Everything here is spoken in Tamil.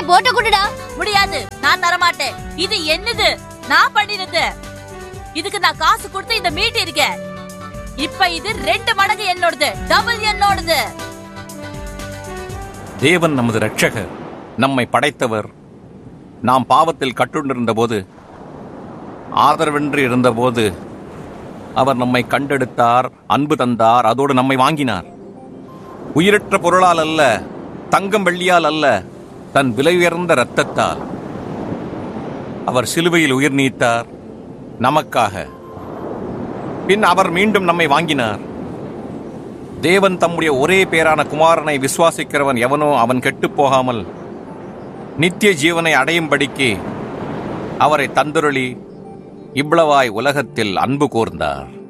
டேய் போட்ட குடுடா முடியாது நான் தர மாட்டேன் இது என்னது நான் பண்ணினது இதுக்கு நான் காசு கொடுத்து இந்த மீட் இருக்கேன் இப்ப இது ரெண்டு மடங்கு என்னோடது டபுள் என்னோடது தேவன் நமது இரட்சகர் நம்மை படைத்தவர் நாம் பாவத்தில் கட்டுண்டிருந்த போது ஆதரவின்றி இருந்தபோது அவர் நம்மை கண்டெடுத்தார் அன்பு தந்தார் அதோடு நம்மை வாங்கினார் உயிரற்ற பொருளால் அல்ல தங்கம் வெள்ளியால் அல்ல தன் விலை உயர்ந்த இரத்தத்தால் அவர் சிலுவையில் உயிர் நீத்தார் நமக்காக பின் அவர் மீண்டும் நம்மை வாங்கினார் தேவன் தம்முடைய ஒரே பேரான குமாரனை விசுவாசிக்கிறவன் எவனோ அவன் கெட்டுப் போகாமல் நித்திய ஜீவனை அடையும்படிக்கு அவரை தந்துருளி இவ்வளவாய் உலகத்தில் அன்பு கூர்ந்தார்